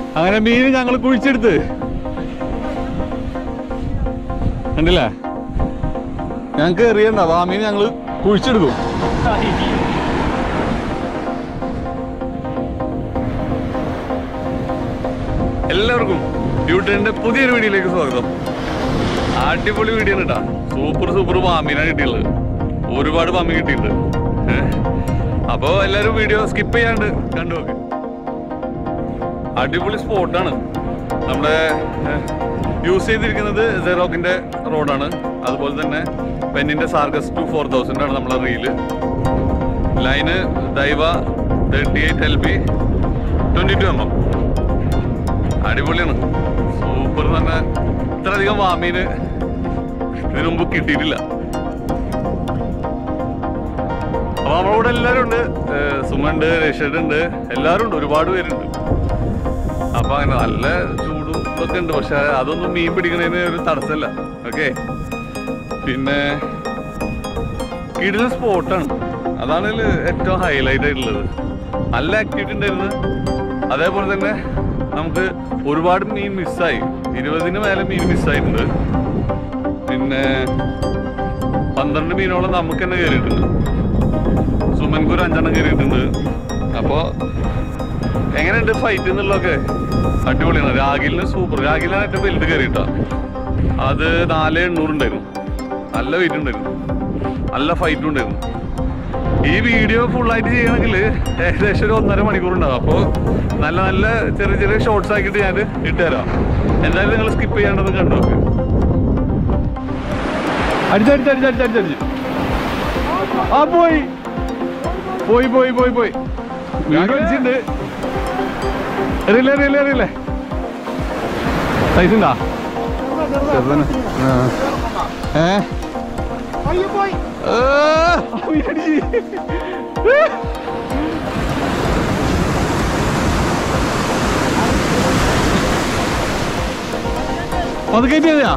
അങ്ങനെ മീൻ ഞങ്ങൾ കുഴിച്ചെടുത്ത് കണ്ടില്ലേ ഞങ്ങൾക്ക് എറിയണ്ട അപ്പൊ ആ മീൻ ഞങ്ങൾ കുഴിച്ചെടുക്കും എല്ലാവർക്കും യൂട്യൂബിന്റെ പുതിയൊരു വീഡിയോയിലേക്ക് സ്വാഗതം അടിപൊളി വീഡിയോ ആണ് കേട്ടാ സൂപ്പർ സൂപ്പർ പാമ്പീനാണ് കിട്ടിയുള്ളത് ഒരുപാട് പാമ്പ് കിട്ടിയിട്ടുണ്ട് ഏഹ് അപ്പോൾ എല്ലാവരും വീഡിയോ സ്കിപ്പ് ചെയ്യാണ്ട് കണ്ടു നോക്ക് അടിപൊളി സ്പോട്ടാണ് നമ്മുടെ യൂസ് ചെയ്തിരിക്കുന്നത് സെറോക്കിന്റെ റോഡാണ് അതുപോലെ തന്നെ പെന്നിന്റെ സാർഗസ് ടു ഫോർ തൗസൻഡ് ആണ് നമ്മളെ റീല് ലൈന് ദൈവ thirty eight L B twenty two M M അടിപൊളിയാണ് സൂപ്പർ തന്നെ ഇത്രയധികം വാമീന് ഇതിനു മുമ്പ് കിട്ടിയിട്ടില്ല അപ്പൊ നമ്മുടെ കൂടെ എല്ലാവരും ഉണ്ട് ഏഹ് സുമണ്ട് രക്ഷഡ് ഉണ്ട് എല്ലാവരും ഉണ്ട് ഒരുപാട് പേരുണ്ട് അപ്പൊ അങ്ങനെ നല്ല ചൂടും ഇതൊക്കെ ഉണ്ട് പക്ഷെ അതൊന്നും മീൻ പിടിക്കുന്നതിന് ഒരു തടസ്സമല്ല ഓക്കെ പിന്നെ കിടില സ്പോട്ടാണ് അതാണ് ഇതില് ഏറ്റവും ഹൈലൈറ്റ് ആയിട്ടുള്ളത് നല്ല ആക്ടിവിറ്റി ഉണ്ടായിരുന്നു അതേപോലെ തന്നെ നമുക്ക് ഒരുപാട് മീൻ മിസ്സായി ഇരുപതിന് മേലെ മീൻ മിസ്സായിട്ടുണ്ട് പിന്നെ പന്ത്രണ്ട് മീനോളം നമുക്ക് തന്നെ കയറിയിട്ടുണ്ട് സുമൻക്ക് ഒരു അഞ്ചെണ്ണം കയറിയിട്ടുണ്ട് അപ്പോൾ എങ്ങനെയുണ്ട് ഫൈറ്റ് എന്നുള്ളതൊക്കെ അടിപൊളിയാണ് രാഗിലിന് സൂപ്പർ രാഗിലാണ് ഏറ്റവും വലുത് കയറിയിട്ടാ അത് നാല് എണ്ണൂറുണ്ടായിരുന്നു നല്ല വെയിറ്റ് ഉണ്ടായിരുന്നു നല്ല ഫൈറ്റും ഉണ്ടായിരുന്നു ഈ വീഡിയോ ഫുള്ളായിട്ട് ചെയ്യണമെങ്കിൽ ഏകദേശം ഒരു ഒന്നര മണിക്കൂർ ഉണ്ടാവും അപ്പോൾ നല്ല നല്ല ചെറിയ ചെറിയ ഷോർട്സ് ആക്കിയിട്ട് ഞാൻ ഇട്ടുതരാം എന്തായാലും നിങ്ങൾ സ്കിപ്പ് ചെയ്യാണ്ടത് കണ്ടു നോക്ക് അടിച്ചടിച്ചടിച്ചടിച്ചടിച്ചടിച്ച് ആ പോയി പോയി പോയി പോയി പോയി വീട് വലിച്ചിട്ടുണ്ട് അറിയില്ല അറിയില്ല അറിയില്ല സൈസ് ഉണ്ടാ ചെറുതാണ് ഏ ആ, ഉയ്യടിച്ച്. അത് കയറ്റിയതാ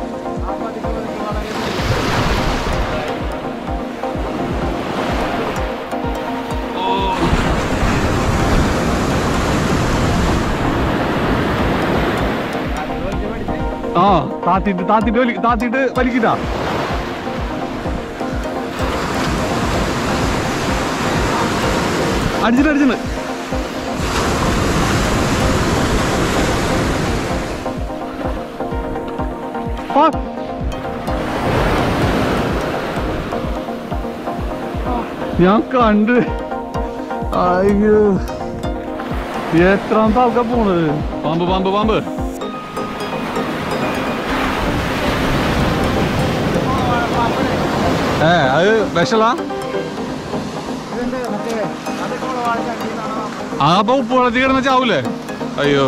ആ താത്തിട്ട് താത്തിട്ട് വലി താത്തിട്ട് വലിക്കിട്ടാ അടിച്ചിട്ട് അടിച്ചിട്ട് ആ. ഞാൻ കണ്ട് അയ്യോ എത്രാമത്തെ ആൾക്കാ പോണത് പാമ്പ് പാമ്പ് പാമ്പ് ഏ അത് വിഷലാ ആ അപ്പൊ ഉപ്പ് വെള്ളത്തിൽ കിടന്ന ചാവൂലേ അയ്യോ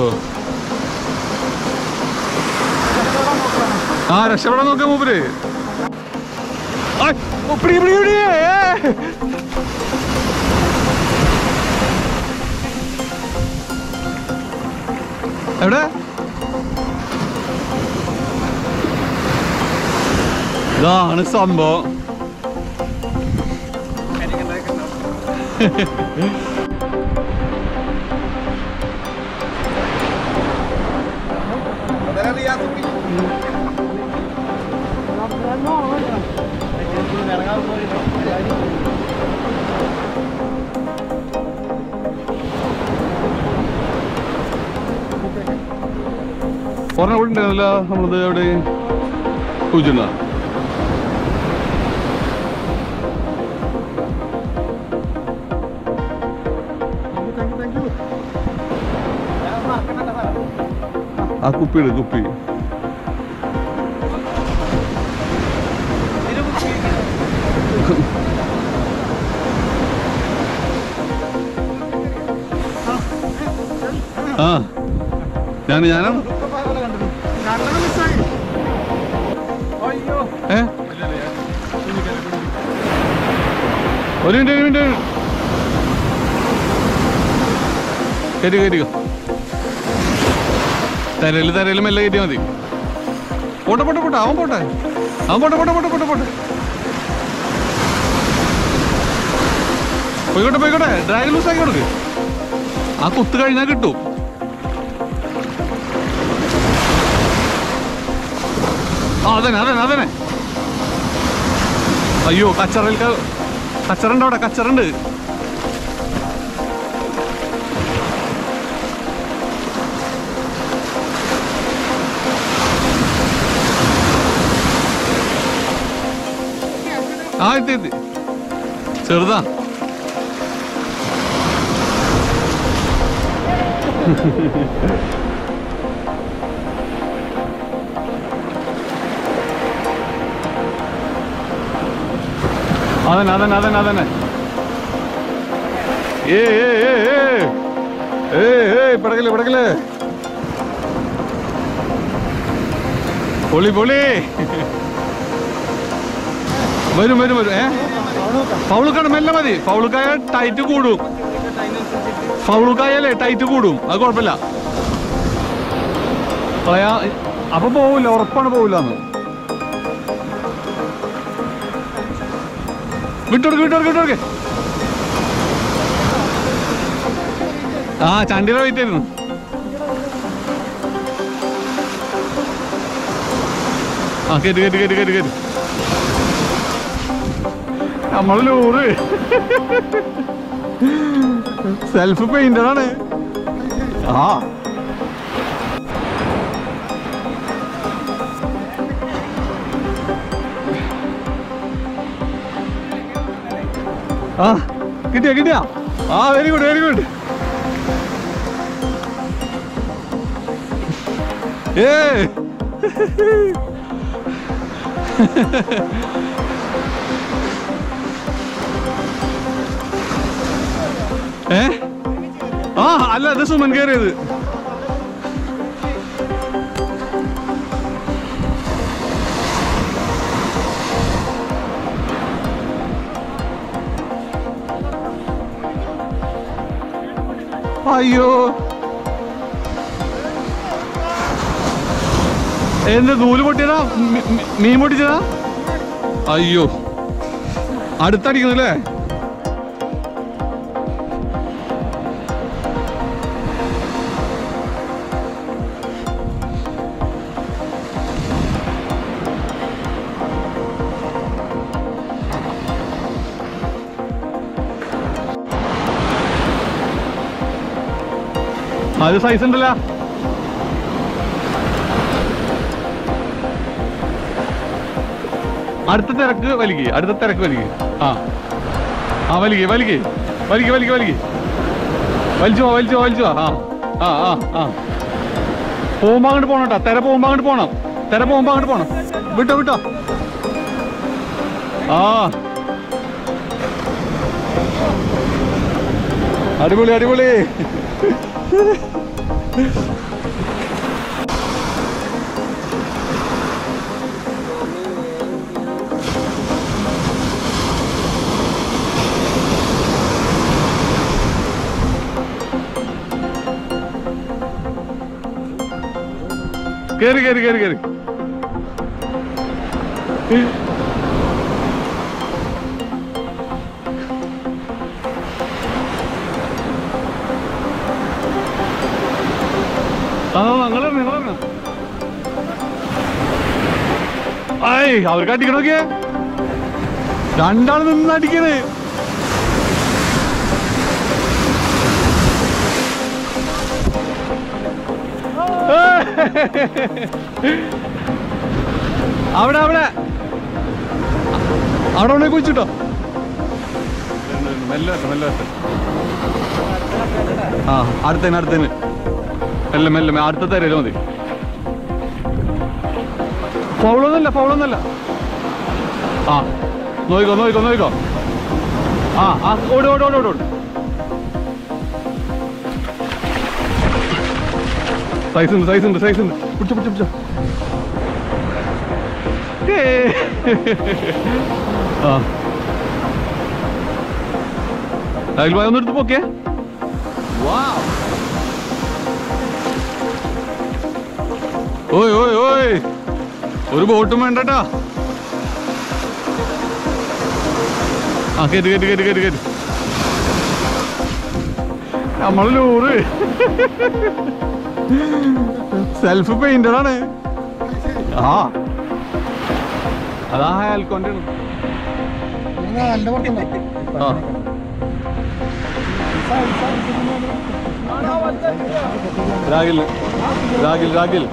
ആ രക്ഷപ്പെടാൻ നോക്കാം മൂപ്പര് ആ, ഓ, പിടി, പിടി, പിടി, ഏ. എവിടെ ഇതാണ് സംഭവം ഒരെണ്ണം കൂടി ഉണ്ടായിരുന്നില്ല നമ്മളത് എവിടെ പൂജ്യം ആ കുപ്പിയിട് കുപ്പി ആ ഞാൻ ഞാനാണ് ഏ ഒരു മിനിറ്റ് ഒരു മിനിറ്റ് കയറ്റി കയറ്റിക്കോ തരയില് തരയില് മെല്ലെ കയറ്റിയാൽ മതി പോട്ടെ പോട്ടെ പോട്ടെ അവൻ പോട്ടെ അവൻ പോട്ടെ പോട്ടെ പോട്ടെ പോട്ടെ പോട്ടെ പോയിക്കോട്ടെ പോയിക്കോട്ടെ ഡ്രാഗൺ ലൂസ് ആക്കി കൊടുക്ക് ആ കുത്ത് കഴിഞ്ഞാൽ കിട്ടും ആ അതന്നെ അതന്നെ അതന്നെ അയ്യോ കച്ചറയിൽ കച്ചറുണ്ട് അവിടെ കച്ചറുണ്ട് ആ എത്തി എത്തി ചെറുതാ അതന്നെ അതന്നെ അതന്നെ അതന്നെ ഏ ഏ ഏ ഏ ഏ ഏ പിടക്കല് പിടക്കല് പൊളി പൊളി വരും വരും വരും ഏ ഫൗളുക്കാണ് മെല്ലെ മതി ഫൗളുക്കായ ടൈറ്റ് കൂടും ഫൗളുക്കായാലേ ടൈറ്റ് കൂടും അത് കുഴപ്പമില്ല കളയാ അപ്പൊ പോവില്ല ഉറപ്പാണ് പോവില്ല എന്ന് വിട്ടോടുക്ക് വിട്ടോടുക്ക് വിട്ടോടുക്ക് ആ ചണ്ടിയുടെ വെയിറ്റ് ആയിരുന്നു ആ കേട്ട് കേട്ട് കേട്ട് കേട്ട് കേട്ട് നമ്മൾ ലൂറ് സെൽഫ് പെയിന്റഡ് ആണ് ആ ആ കിട്ടിയ കിട്ടിയ ആ വെരി ഗുഡ് വെരി ഗുഡ് ഏ ഏ ആ അല്ല അത് സുമൻ കയറിയത് അയ്യോ എന്ത് നൂല് പൊട്ടിയതാ മീ- മീ- മീൻ പൊട്ടിച്ചതാ അയ്യോ അടുത്തടിക്കുന്നല്ലേ അത് സൈസ് ഉണ്ടല്ലോ അടുത്ത തിരക്ക് വലിക്ക് അടുത്ത തിരക്ക് വലിക്ക് ആ ആ വലിക്ക് വലിക്ക് വലിക്ക് വലിക്ക് വലിക്ക് വലിച്ചു പോ വലിച്ചു പോ വലിച്ചു പോ ആ ആ ആ ആ പോകുമ്പോ അങ്ങോട്ട് പോണം കേട്ടോ തിര പോകുമ്പോ അങ്ങോട്ട് പോണം തിര പോകുമ്പോ അങ്ങോട്ട് പോണം വിട്ടോ വിട്ടോ ആ അടിപൊളി അടിപൊളി കേറി കേറി കേറി കേറി ആ നിങ്ങൾ നിങ്ങൾ ആയ് അവർക്ക് അടിക്കണോക്കിയേ രണ്ടാൾ നിന്ന് അടിക്കണേ അവിടെ അവിടെ അവിടെ അവിടെ കുഴിച്ചിട്ടോ മെല്ലെ വരട്ടെ, മെല്ലെ വരട്ടെ. ആ അടുത്തന്നെ അടുത്തന്നെ മെല്ലെ മെല്ലെ മെ- അടുത്ത തരയില് മതി ഫൗളൊന്നുമല്ല ഫൗളൊന്നുമല്ല ആ നോയിക്കോ നോയിക്കോ നോയിക്കോ ആ ആ ഓട് ഓട് ഓട് ഓട് ഓട് സൈസ് ഉണ്ട് സൈസ് ഉണ്ട് സൈസ് ഉണ്ട് പിടിച്ചോ പിടിച്ചോ പിടിച്ചോ ഏയ്. ആ അയൽ ഒന്ന് എടുത്ത് പോക്കേ ഓയ് ഓയ് ഓയ് ഒരു ബോട്ടും വേണ്ടട്ടാ ആ കേട്ട് കേട്ട് കേട്ട് കേട്ട് കേട്ട് നമ്മള് ലൂറ് സെൽഫ് പെയിന്റഡ് ആണ് ആ അതാ ആൽക്കോന്റെ നല്ല പുറത്തുണ്ടോ ആ രാഗിൽ രാഗിൽ രാഗിൽ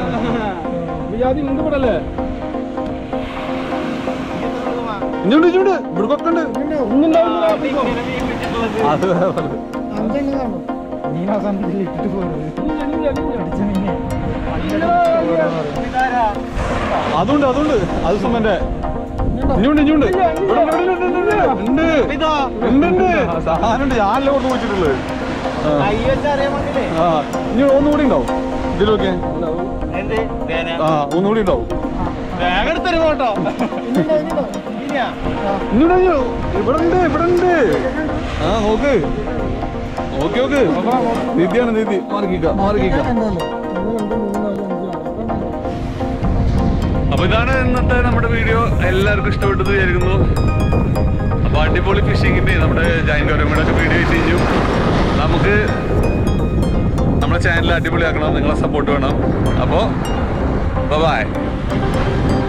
ഇഞ്ഞുണ്ട് ഇഞ്ഞുണ്ട് ഇവിടെ കൊക്കുണ്ട് അത് വേറെ പലത്. അഞ്ചെണ്ണം കാണും മീൻ അവസാനത്തിൽ ഇട്ടിട്ട് പോരുത് അടിച്ച മീനെ അതുണ്ട് അതുണ്ട് അത് സുമന്റെ ഇഞ്ഞുണ്ട് ഇഞ്ഞുണ്ട് ഇവിടെ ഉണ്ട്, ഇവിടെ ഉണ്ട്, ഇവിടെ ഉണ്ട്, ഉണ്ട്. ഉണ്ട് ഉണ്ട് സാധനമുണ്ട് ഞാനല്ലേ കൊണ്ട് പോയിട്ടുള്ളത് ആ ഇനി ഒന്നുകൂടി ഉണ്ടാവും ഇതിലൊക്കെ ആ ഒന്നുകൂടി ഉണ്ടാവും ഇഞ്ഞുണ്ട് ഇഞ്ഞു. ഇവിടെ ഉണ്ട് ഇവിടെ ഉണ്ട് ആ നോക്ക് നോക്കി നോക്ക് നിധിയാണ് നിധി മാറിക്കിക്ക മാറിക്കിക്ക അപ്പൊ ഇതാണ് ഇന്നത്തെ നമ്മുടെ വീഡിയോ എല്ലാവർക്കും ഇഷ്ടപ്പെട്ടത് വിചാരിക്കുന്നു അപ്പൊ അടിപൊളി ഫിഷിങ്ങിന്റെ നമ്മുടെ ജൈന്റ് ഓരമയുടെ ഒക്കെ വീഡിയോ ചെയ്തു നമുക്ക് നമ്മുടെ ചാനൽ അടിപൊളിയാക്കണം നിങ്ങളെ സപ്പോർട്ട് വേണം അപ്പോൾ ബൈ